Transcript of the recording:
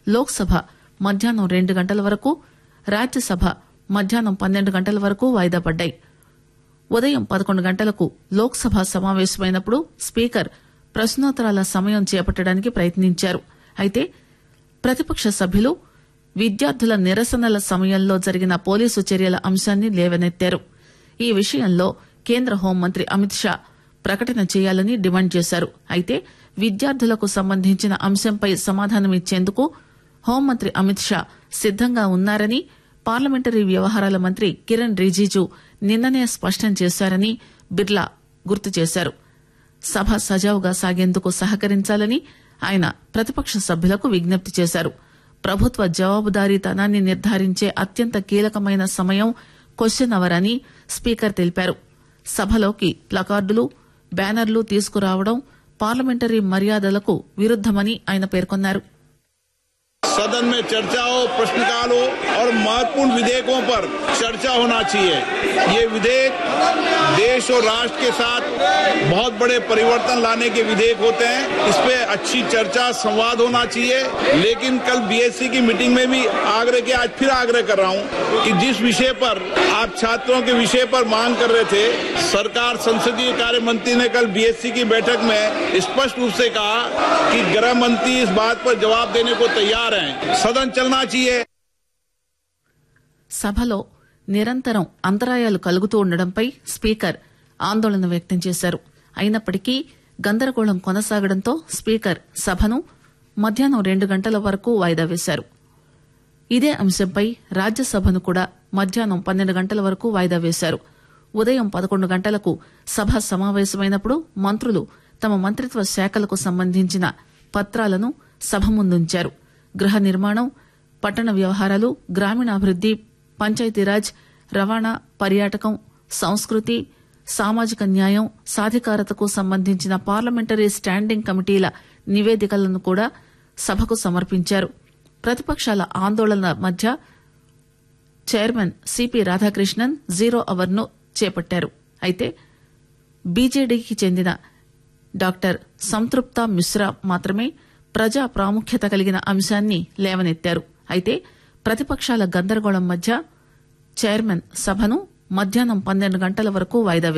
లోక్సభ మధ్యాహ్నం రెండు గంటల వరకు రాజ్యసభ మధ్యాహ్నం పన్నెండు గంటల వరకు వాయిదా పడ్డాయి ఉదయం పదకొండు గంటలకు లోక్సభ సమావేశమైనప్పుడు స్పీకర్ ప్రశ్నోత్తరాల సమయం చేపట్టడానికి ప్రయత్నించారు అయితే ప్రతిపక్ష సభ్యులు విద్యార్థుల నిరసనల సమయంలో జరిగిన పోలీసు చర్యల అంశాన్ని లేవనెత్తారు ఈ విషయంలో కేంద్ర హోంమంత్రి అమిత్ షా ప్రకటన చేయాలని డిమాండ్ చేశారు అయితే విద్యార్థులకు సంబంధించిన అంశంపై సమాధానమిచ్చేందుకు హోంమంత్రి అమిత్ షా సిద్దంగా ఉన్నారని పార్లమెంటరీ వ్యవహారాల మంత్రి కిరణ్ రిజిజు నిన్ననే స్పష్టం చేశారని బిర్లా గుర్తు చేశారు సభ సజావుగా సాగేందుకు సహకరించాలని ఆయన ప్రతిపక్ష సభ్యులకు విజ్ఞప్తి చేశారు ప్రభుత్వ జవాబుదారీతనాన్ని నిర్ధారించే అత్యంత కీలకమైన సమయం క్వశ్చన్ అవర్ అని స్పీకర్ తెలిపారు సభలోకి ప్లకార్డులు బ్యానర్లు తీసుకురావడం పార్లమెంటరీ మర్యాదలకు విరుద్దమని ఆయన పేర్కొన్నారు सदन में चर्चा हो प्रश्नकाल हो और महत्वपूर्ण विधेयकों पर चर्चा होना चाहिए ये विधेयक देश और राष्ट्र के साथ बहुत बड़े परिवर्तन लाने के विधेयक होते हैं इस पे अच्छी चर्चा संवाद होना चाहिए लेकिन कल बीएससी की मीटिंग में भी आग्रह किया आज फिर आग्रह कर रहा हूं कि जिस विषय पर आप छात्रों के विषय पर मांग कर रहे थे सरकार संसदीय कार्य मंत्री ने कल बीएससी की बैठक में स्पष्ट रूप से कहा कि गृह मंत्री इस बात पर जवाब देने को तैयार हैं सदन चलना चाहिए సభలో నిరంతరం అంతరాయాలు కలుగుతూ ఉండడంపై స్పీకర్ ఆందోళన వ్యక్తం చేశారు అయినప్పటికీ గందరగోళం కొనసాగడంతో స్పీకర్ సభను మధ్యాహ్నం రెండు గంటల వరకు వాయిదా వేశారు ఇదే అంశంపై రాజ్యసభను కూడా మధ్యాహ్నం పన్నెండు గంటల వరకు వాయిదా వేశారు ఉదయం పదకొండు గంటలకు సభ సమావేశమైనప్పుడు మంత్రులు తమ మంత్రిత్వ శాఖలకు సంబంధించిన పత్రాలను సభ ముందుంచారు గృహ నిర్మాణం పట్టణ వ్యవహారాలు గ్రామీణాభివృద్ది పంచాయతీరాజ్ రవాణా పర్యాటకం సంస్కృతి సామాజిక న్యాయం సాధికారతకు సంబంధించిన పార్లమెంటరీ స్టాండింగ్ కమిటీల నివేదికలను కూడా సభకు సమర్పించారు ప్రతిపక్షాల ఆందోళన మధ్య chairman CP Radhakrishnan zero hour ను చేపట్టారు అయితే బీజేడీకి చెందిన డాక్టర్ సంతృప్త మిశ్రా మాత్రమే ప్రజా ప్రాముఖ్యత కలిగిన అంశాన్ని లేవనెత్తారు అయితే ప్రతిపక్షాల గందరగోళం మధ్య చైర్మన్ సభను మధ్యాహ్నం పన్నెండు గంటల వరకు వాయిదా